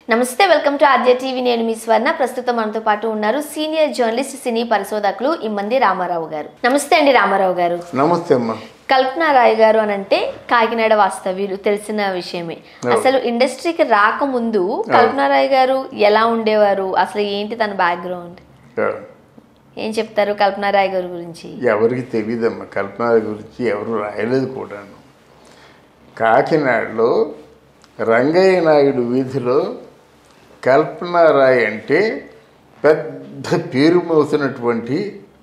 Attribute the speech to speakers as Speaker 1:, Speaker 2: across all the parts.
Speaker 1: నమస్తే welcome to RJ TV నేను మీ స్వర్ణ ప్రస్తుతం మనతో పాటు ఉన్నారు సీనియర్ జర్నలిస్ట్ సినీ పరిశోధకులు ఇమ్మంది రామారావు గారు నమస్తే అండి రామారావు గారు
Speaker 2: నమస్తే అమ్మా
Speaker 1: కల్పన రాయ్ గారు అని అంటే కాకినాడ వాస్తవ్యులు తెలిసిన విషయమే అసలు ఇండస్ట్రీకి రాకముందు కల్పన రాయ్ గారు ఎలా ఉండేవారు అసలు ఏంటి తన బ్యాక్గ్రౌండ్ ఏం చెప్తారు కల్పన రాయ్ గారి గురించి
Speaker 2: ఎవరికి తెలియదమ్మా కల్పన గురించి ఎవరు రాయలేదు కూడాను కాకినాడలో రంగయ్య నాయుడు వీధిలో కల్పన రాయ్ అంటే పెద్ద పేరు మోసినటువంటి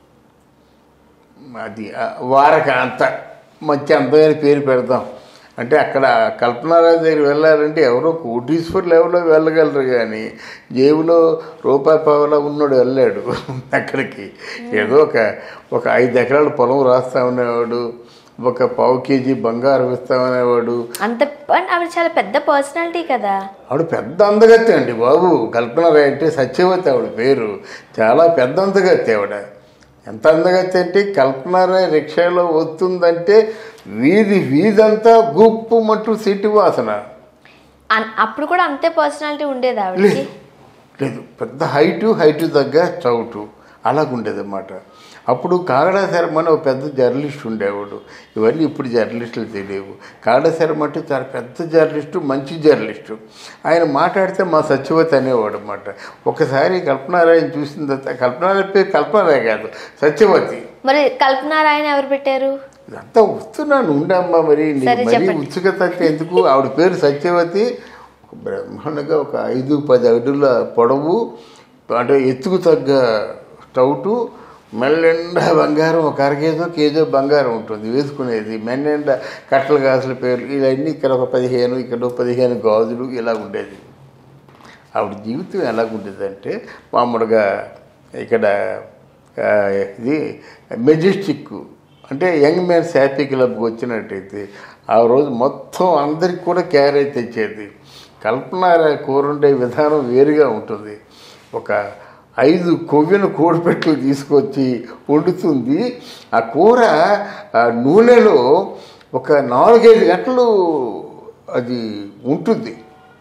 Speaker 2: అది ఆ వారకాంత మంచి అందమైన పేరు పెడతాం అంటే అక్కడ కల్పనారాయణ దగ్గర వెళ్ళాలంటే ఎవరో కోటీశ్వరులు ఎవరో వెళ్ళగలరు కానీ జేబులో రూపాయి పావలా ఉన్నోడు వెళ్ళాడు అక్కడికి ఏదో ఒక ఒక ఐదు ఎకరాల పొలం రాస్తా ఉండేవాడు ఒక పావు కేజీ బంగారం ఇస్తామనేవాడు
Speaker 1: అంత అండ్ ఆవిడ చాలా పెద్ద పర్సనాలిటీ కదా
Speaker 2: ఆవిడ పెద్ద అందగత్తి అండి బాబు కల్పన రాయ్ అంటే సత్యవతి ఆవిడ పేరు చాలా పెద్ద అందగత్తి ఆవిడ ఎంత అందగత్తి అంటే కల్పన రాయ్ రిక్షాలో వస్తుందంటే వీధి వీధంతా గుప్పు మట్టు సిట్టి వాసన
Speaker 1: అన్- అప్పుడు కూడా అంతే పర్సనాలిటీ ఉండేది ఆవిడకి
Speaker 2: లేదు లేదు పెద్ద హైటు హైటు తగ్గ చౌటు అలాగుండేదన్నమాట అప్పుడు కాగడా శర్మ అని ఒక పెద్ద జర్నలిస్ట్ ఉండేవాడు ఇవన్నీ ఇప్పుడు జర్నలిస్టులు తెలియవు కాగడా శర్మ అంటే చాలా పెద్ద జర్నలిస్టు మంచి జర్నలిస్టు ఆయన మాట్లాడితే మా సత్యవతి అనేవాడు అనమాట ఒకసారి కల్పనారాయణ చూసిన తర్వాత కల్పనారాయణ పేరు కల్పనారాయణ కాదు సత్యవతి
Speaker 1: మరి కల్పన రాయని ఎవరు పెట్టారు
Speaker 2: ఇదంతా వస్తున్నాను ఉండమ్మా మరి నీకు
Speaker 1: సరే,
Speaker 2: మరీ
Speaker 1: చెప్పండి.
Speaker 2: ఉత్సుకత అంటే ఎందుకు ఆవిడ పేరు సత్యవతి ఒక బ్రహ్మాండంగా ఒక ఐదు పది అడుగుల పొడవు అంటే ఎత్తుకు తగ్గ స్టౌటు మెల్లెండా బంగారం ఒక అరకేజో కేజో బంగారం ఉంటుంది వేసుకునేది మెన్నెండా కట్టల గాజుల పేర్లు ఇవన్నీ ఇక్కడ ఒక పదిహేను ఇక్కడ ఒక పదిహేను గాజులు ఇలా ఉండేది ఆవిడ జీవితం ఎలాగుండేదంటే మామూలుగా ఇక్కడ ఆ, ఇది మెజెస్టిక్ అంటే యంగ్ మ్యాన్స్ హ్యాపీ క్లబ్కి వచ్చినట్టయితే ఆ రోజు మొత్తం అందరికి కూడా క్యారేజ్ తెచ్చేది కల్పన కూర ఉండే విధానం వేరుగా ఉంటుంది ఒక ఐదు కొవ్విన కోడిపెట్టలు తీసుకొచ్చి వండుతుంది ఆ కూర ఆ నూనెలో ఒక నాలుగైదు గంటలు అది ఉంటుంది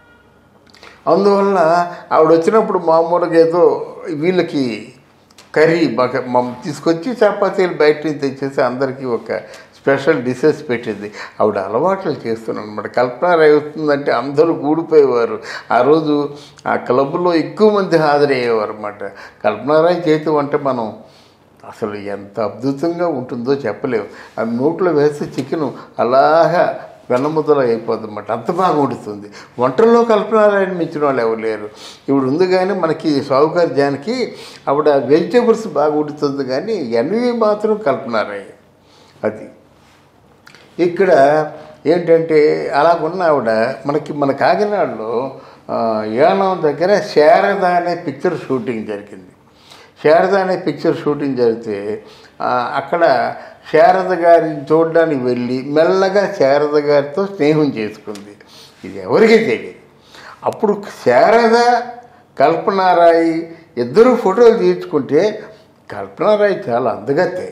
Speaker 2: అందువల్ల ఆవిడ వచ్చినప్పుడు మామూలుగా ఏదో వీళ్ళకి కర్రీ బాగా మమ్ తీసుకొచ్చి చపాతీలు బయట నుంచి తెచ్చేసి అందరికీ ఒక స్పెషల్ డిషెస్ పెట్టింది ఆవిడ అలవాట్లు చేస్తున్నాను అనమాట కల్పన రాయ్ వస్తుందంటే అందరూ కూడిపోయేవారు ఆ రోజు ఆ క్లబ్లో ఎక్కువ మంది హాజరయ్యేవారు అనమాట కల్పన రాయ్ చేతి వంట మనం అసలు ఎంత అద్భుతంగా ఉంటుందో చెప్పలేము ఆ నోట్లో వేస్తే చికెన్ అలాగా వెన్నముద్దలు అయిపోతుంది అన్నమాట అంత బాగా వండుతుంది వంటల్లో కల్పనారాయణ మించిన వాళ్ళు ఎవరు లేరు ఇప్పుడు ఉంది కానీ మనకి సావుకారి జానికి ఆవిడ వెజిటేబుల్స్ బాగా వండుతుంది కానీ ఎన్వి మాత్రం కల్పనారాయణ అది ఇక్కడ ఏంటంటే అలాగున్న ఆవిడ మనకి మన కాకినాడలో ఆ, యానం దగ్గర శారద అనే పిక్చర్ షూటింగ్ జరిగింది శారద అనే పిక్చర్ షూటింగ్ జరిగితే ఆ, అక్కడ శారద గారిని చూడడానికి వెళ్ళి మెల్లగా శారద గారితో స్నేహం చేసుకుంది ఇది ఎవరికీ తెలియదు అప్పుడు శారద కల్పనారాయి ఇద్దరు ఫోటోలు తీర్చుకుంటే కల్పనారాయి చాలా అందగత్తే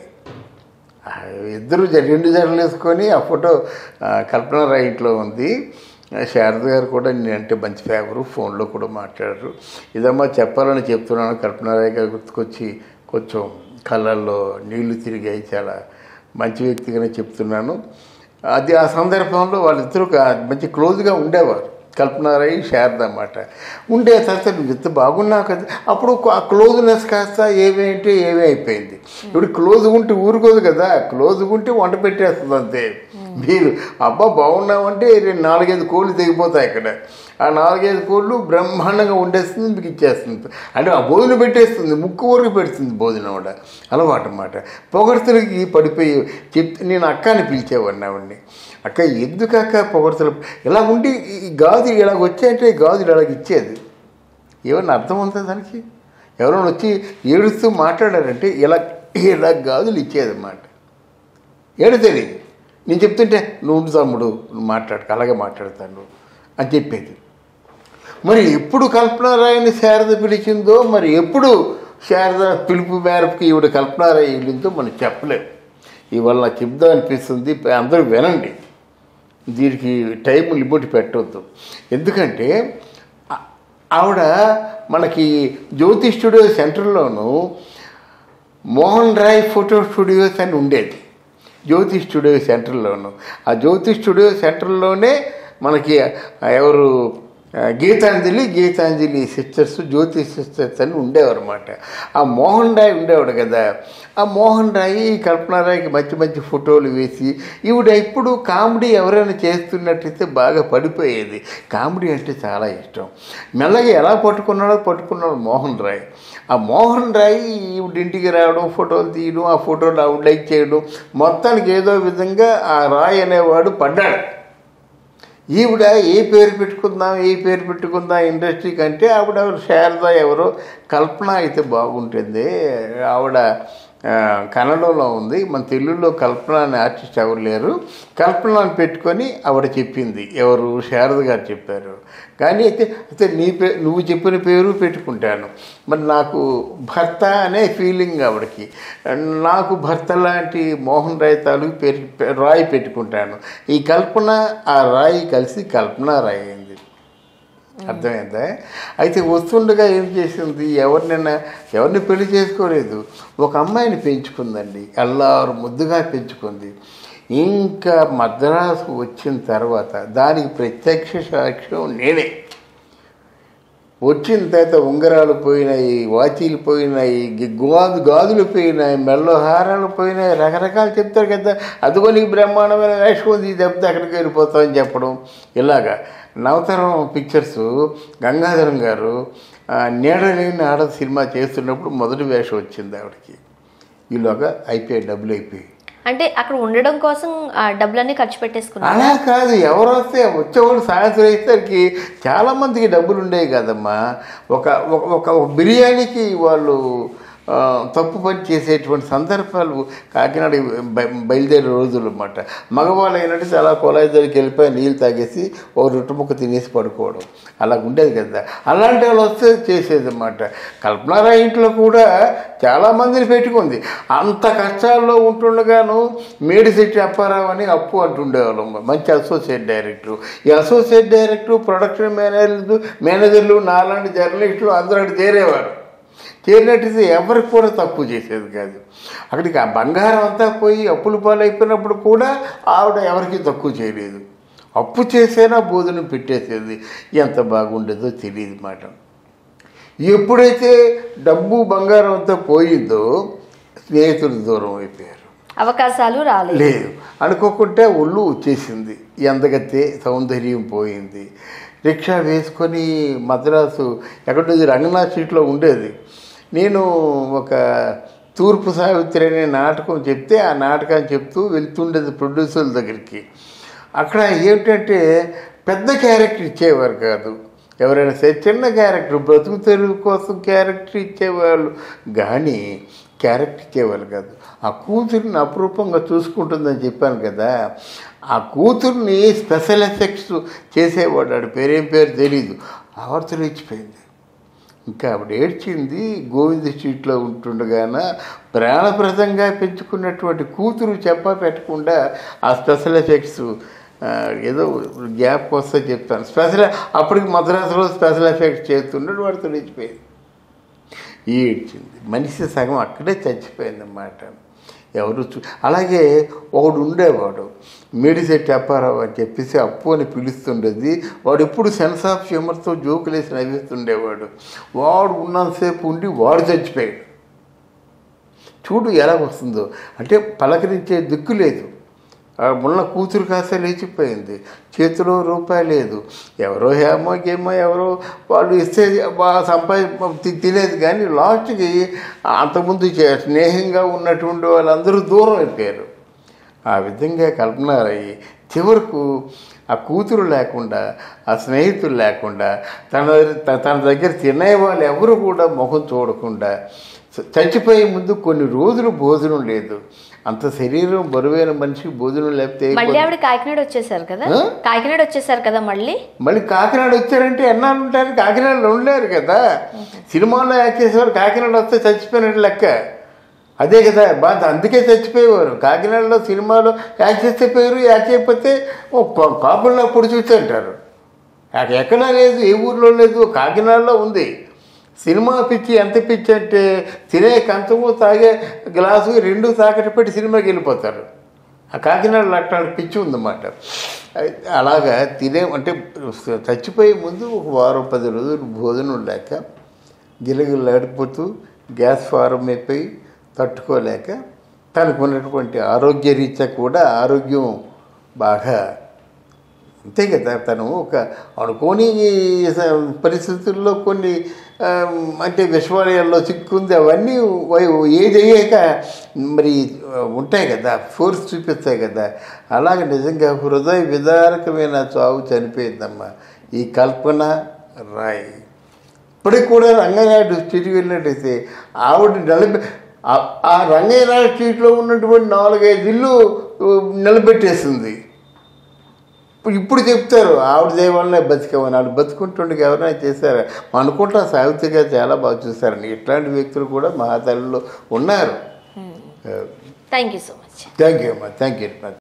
Speaker 2: ఆ ఇద్దరు జ- రెండు జడలు వేసుకొని ఆ ఫోటో ఆ, కల్పన రాయ్ ఇంట్లో ఉంది ఆ, శారద గారు కూడా నేనంటే మంచి ఫేవరు ఫోన్లో కూడా మాట్లాడారు ఇదమ్మా చెప్పాలని చెప్తున్నాను కల్పన రాయ్ గారు గుర్తుకొచ్చి కొంచెం కళ్ళల్లో నీళ్లు తిరిగాయి చాలా మంచి వ్యక్తిగానే చెప్తున్నాను అది ఆ సందర్భంలో వాళ్ళిద్దరూ ఒక మంచి క్లోజ్గా ఉండేవారు కల్పనారాయి శారద అన్నమాట ఉండే తర్వాత నువ్వు ఇంత బాగున్నావు కదా అప్పుడు ఆ క్లోజ్నెస్ కాస్త ఏమేంటి ఏమీ అయిపోయింది ఇప్పుడు క్లోజ్ ఉంటే ఊరుకోదు కదా క్లోజ్ ఉంటే వంట పెట్టేస్తుంది అంతే మీరు అబ్బా బాగున్నామంటే రెండు నాలుగైదు కోళ్ళు తెగిపోతాయి ఇక్కడ ఆ నాలుగైదు కోళ్ళు బ్రహ్మాండంగా వండేస్తుంది మీకు ఇచ్చేస్తుంది అంటే ఆ భోజనం పెట్టేస్తుంది ముక్కు వరకు పెడుతుంది భోజనం కూడా అలవాటు అన్నమాట పొగడ్తలకి పడిపోయి చెప్తే నేను అక్క అని పిలిచేవాడిని ఆవిడ్ని అక్క ఎందుకు అక్క పొగడ్తలు ఇలా ఉండి ఈ గాజు ఇలాగ వచ్చాయంటే ఈ గాజులు ఇలాగ ఇచ్చేది ఏమన్నా అర్థం ఉందా దానికి ఎవరైనా వచ్చి ఏడుస్తూ మాట్లాడారంటే ఇలా ఇలా గాజులు ఇచ్చేదన్నమాట ఏడు తెలియదు నేను చెప్తుంటే నువ్వు ఉండు తమ్ముడు నువ్వు మాట్లాడు అలాగే మాట్లాడతాను అని చెప్పేది మరి ఎప్పుడు కల్పనారాయని శారద పిలిచిందో మరి ఎప్పుడు శారద పిలుపు మేరకు ఈవిడ కల్పనారాయ వెళ్ళిందో మనం చెప్పలేం ఇవాళ నాకు చెప్దాం అనిపిస్తుంది అందరూ వినండి దీనికి టైం లిమిట్ పెట్టవద్దు ఎందుకంటే ఆ- ఆవిడ మనకి జ్యోతి స్టూడియో సెంటర్లోను మోహన్ రాయ్ ఫోటో స్టూడియోస్ అని ఉండేది జ్యోతి స్టూడియో సెంటర్లోను ఆ జ్యోతి స్టూడియో సెంటర్లోనే మనకి ఎవరు ఆ, గీతాంజలి గీతాంజలి సిస్టర్స్ జ్యోతి సిస్టర్స్ అని ఉండేవారు అనమాట ఆ మోహన్ రాయ్ ఉండేవాడు కదా ఆ మోహన్ రాయ్ ఈ కల్పనారాయ్కి మంచి మంచి ఫోటోలు వేసి ఈవిడ ఇప్పుడు కామెడీ ఎవరైనా చేస్తున్నట్టయితే బాగా పడిపోయేది కామెడీ అంటే చాలా ఇష్టం మెల్లగా ఎలా పట్టుకున్నాడో పట్టుకున్నాడు మోహన్ రాయ్ ఆ మోహన్ రాయ్ ఈవిడ ఇంటికి రావడం ఫోటోలు తీయడం ఆ ఫోటోలు ఆవిడ లైక్ చేయడం మొత్తానికి ఏదో విధంగా ఆ రాయ్ అనేవాడు పడ్డాడు ఈవిడ ఏ పేరు పెట్టుకుందాం ఏ పేరు పెట్టుకుందాం ఇండస్ట్రీ కంటే ఆవిడ శారద ఎవరో కల్పన అయితే బాగుంటుంది ఆవిడ ఆ, కన్నడలో ఉంది మన తెలుగులో కల్పన అనే ఆర్టిస్ట్ ఎవరు లేరు కల్పనని పెట్టుకొని ఆవిడ చెప్పింది ఎవరు శారద గారు చెప్పారు కానీ అయితే అయితే నీ పే నువ్వు చెప్పిన పేరు పెట్టుకుంటాను మరి నాకు భర్త అనే ఫీలింగ్ ఆవిడకి నాకు భర్త లాంటి మోహన్ రాయ్ తాలూకు పేరు రాయ్ పెట్టుకుంటాను ఈ కల్పన ఆ రాయి కలిసి కల్పన రాయి అయింది అర్థమైందా అయితే వస్తుండగా ఏం చేసింది ఎవరినైనా ఎవరిని పెళ్లి చేసుకోలేదు ఒక అమ్మాయిని పెంచుకుందండి అల్లారు ముద్దుగా పెంచుకుంది ఇంకా మద్రాసు వచ్చిన తర్వాత దానికి ప్రత్యక్ష సాక్ష్యం నేనే వచ్చిన తర్వాత ఉంగరాలు పోయినాయి వాచీలు పోయినాయి గి- గాజు గాజులు పోయినాయి మెల్లో హారాలు పోయినాయి రకరకాలు చెప్తారు కదా అదిగో నీకు బ్రహ్మాండమైన వేషం ఉంది ఇది చెప్తే అక్కడికి వెళ్ళిపోతామని చెప్పడం ఇలాగా నవతరం పిక్చర్స్ గంగాధరం గారు ఆ, నీడలేని ఆడ సినిమా చేస్తున్నప్పుడు మొదటి వేషం వచ్చింది ఆవిడకి ఈలోగా అయిపోయాయి డబ్బులు అయిపోయాయి
Speaker 1: అంటే అక్కడ ఉండడం కోసం ఆ డబ్బులన్నీ ఖర్చు పెట్టేసుకున్నారు
Speaker 2: అలా కాదు ఎవరు వస్తే వచ్చేవాళ్ళు సాయంత్రం అయ్యేసరికి చాలా మందికి డబ్బులు ఉండేవి కదమ్మా ఒక ఒక ఒక ఒక బిర్యానీకి వాళ్ళు ఆ, తప్పు పని చేసేటువంటి సందర్భాలు కాకినాడ బయ- బయలుదేరే రోజులు అన్నమాట మగవాళ్ళు అయినట్టు అలా కొలాయి దగ్గరికి వెళ్ళిపోయి నీళ్ళు తాగేసి ఓ రొట్టె ముక్క తినేసి పడుకోవడం అలా ఉండేది కదా అలాంటి వాళ్ళు వస్తే చేసేది అన్నమాట కల్పనారా ఇంట్లో కూడా చాలామందిని పెట్టుకుంది అంత కష్టాల్లో ఉంటుండగాను మేడిశెట్టి అప్పారావు అని అప్పు అంటుండేవాళ్ళం మంచి అసోసియేట్ డైరెక్టర్ ఈ అసోసియేట్ డైరెక్టర్ ప్రొడక్షన్ మేనేజర్లు మేనేజర్లు నాలాంటి జర్నలిస్టులు అందరూ అక్కడ చేరేవారు చేరినట్టయితే ఎవరికి కూడా తక్కువ చేసేది కాదు అక్కడికి ఆ బంగారం అంతా పోయి అప్పుల పాలైపోయినప్పుడు కూడా ఆవిడ ఎవరికి తక్కువ చేయలేదు అప్పు చేసైనా భోజనం పెట్టేసేది ఎంత బాగుండేదో తెలియదు మాట ఎప్పుడైతే డబ్బు బంగారం అంతా పోయిందో స్నేహితులు దూరం అయిపోయారు
Speaker 1: అవకాశాలు రాలేదు
Speaker 2: లేదు అనుకోకుంటే ఒళ్ళు వచ్చేసింది ఎంతగతే సౌందర్యం పోయింది రిక్షా వేసుకొని మద్రాసు ఎక్కడో రంగనాథ్ స్ట్రీట్లో ఉండేది నేను ఒక తూర్పు సావిత్రి అనే నాటకం చెప్తే ఆ నాటకాన్ని చెప్తూ వెళ్తుండేది ప్రొడ్యూసర్ల దగ్గరికి అక్కడ ఏమిటంటే పెద్ద క్యారెక్టర్ ఇచ్చేవారు కాదు ఎవరైనా సరే చిన్న క్యారెక్టర్ బ్రతుకు తెరువు కోసం క్యారెక్టర్ ఇచ్చేవాళ్ళు కానీ క్యారెక్టర్ ఇచ్చేవాళ్ళు కాదు ఆ కూతురిని అపురూపంగా చూసుకుంటుందని చెప్పాను కదా ఆ కూతుర్ని స్పెషల్ ఎఫెక్ట్స్ చేసేవాడు ఆడు పేరేం పేరు తెలీదు ఆవర్తలు ఇచ్చిపోయింది ఇంకా ఆవిడ ఏడ్చింది గోవింద స్ట్రీట్లో ఉంటుండగాన ప్రాణప్రదంగా పెంచుకున్నటువంటి కూతురు చెప్ప పెట్టకుండా ఆ స్పెషల్ ఎఫెక్ట్స్ ఆ, ఏదో గ్యాప్ వస్తే చెప్తాను స్పెషల్ అప్పటికి మద్రాసులో స్పెషల్ ఎఫెక్ట్స్ చేస్తున్నాడు వాడితో లేచిపోయింది ఏడ్చింది మనిషి సగం అక్కడే చచ్చిపోయింది అన్నమాట ఎవరు చూ అలాగే ఒకడు ఉండేవాడు మేడిశెట్టి అప్పారావు అని చెప్పేసి అప్పు అని పిలుస్తుండేది వాడు ఎప్పుడు సెన్స్ ఆఫ్ హ్యూమర్తో జోకులేసి నవ్విస్తుండేవాడు వాడు ఉన్నంతసేపు ఉండి వాడు చచ్చిపోయాడు చూడు ఎలా వస్తుందో అంటే పలకరించే దిక్కు లేదు ఆ ముళ్ళ కూతురు కాస్త లేచిపోయింది చేతిలో రూపాయి లేదు ఎవరో హేమో గేమో ఎవరో వాళ్ళు ఇస్తే బాగా సంపాది తినేది కానీ లాస్ట్కి అంతకుముందు చే- స్నేహంగా ఉన్నటువంటి వాళ్ళందరూ దూరం అయిపోయారు ఆ విధంగా కల్పనారయ్యి చివరకు ఆ కూతురు లేకుండా ఆ స్నేహితులు లేకుండా తన త- తన దగ్గర తినే వాళ్ళు ఎవరు కూడా ముఖం చూడకుండా చ- చచ్చిపోయే ముందు కొన్ని రోజులు భోజనం లేదు అంత శరీరం బరువైన మనిషి భోజనం లేకపోతే ఏ
Speaker 1: మళ్ళీ ఆవిడ కాకినాడ వచ్చేసారు కదా
Speaker 2: ఆ?
Speaker 1: కాకినాడ వచ్చేసారు కదా మళ్ళీ
Speaker 2: మళ్ళీ కాకినాడ వచ్చారంటే ఎన్నాళ్ళు ఉంటారు కాకినాడలో ఉండలేరు కదా సినిమాలో యాక్ట్ చేసేవారు కాకినాడ వస్తే చచ్చిపోయినట్టు లెక్క అదే కదా బాధ అందుకే చచ్చిపోయేవారు కాకినాడలో సినిమాలో యాక్ట్ చేస్తే పేరు యాక్ట్ చేయకపోతే ఓ కా- కాపుల్లో పొడి చూసి అంటారు అక్కడ ఎక్కడా లేదు ఏ ఊర్లో లేదు కాకినాడలో ఉంది సినిమా పిచ్చి ఎంత పిచ్చి అంటే తినే కంచము తాగే గ్లాసు రెండు తాకట్టు పెట్టి సినిమాకి వెళ్ళిపోతారు ఆ కాకినాడలో అట్లాంటి పిచ్చి ఉందన్నమాట అయి- అలాగా తినే అంటే చచ్చిపోయే ముందు ఒక వారం పది రోజులు భోజనం లేక గిలగిలాడిపోతూ గ్యాస్ ఫారం అయిపోయి తట్టుకోలేక తనకు ఉన్నటువంటి ఆరోగ్య రీత్యా కూడా ఆరోగ్యం బాగా అంతే కదా తను ఒక అనుకోని స- పరిస్థితుల్లో కొన్ని ఆ, అంటే విశ్వాలయాల్లో చిక్కుంది అవన్నీ వై- ఏజ్ అయ్యాక మరి ఆ, ఉంటాయి కదా ఫోర్స్ చూపిస్తాయి కదా అలాగే నిజంగా హృదయ విదారకమైన చావు చనిపోయిందమ్మా ఈ కల్పన రాయ్ ఇప్పటికి కూడా రంగనాయుడు స్ట్రీట్కి వెళ్ళినట్టయితే ఆవిడ నిలబె ఆ- ఆ రంగనాయుడు స్ట్రీట్లో ఉన్నటువంటి నాలుగైదు ఇల్లు ఉ, నిలబెట్టేసింది ఇప్పుడు ఇప్పుడు చెప్తారు ఆవిడ దేవాలనే బతికమని ఆవిడ బతుకుంటుండగా ఎవరైనా చేశారు అనుకుంటా సావిత్రిగా చాలా బాగా చూశారని ఇట్లాంటి వ్యక్తులు కూడా మహాతల్లిలో ఉన్నారు
Speaker 1: thank you so much
Speaker 2: thank you అమ్మా థ్యాంక్ యూ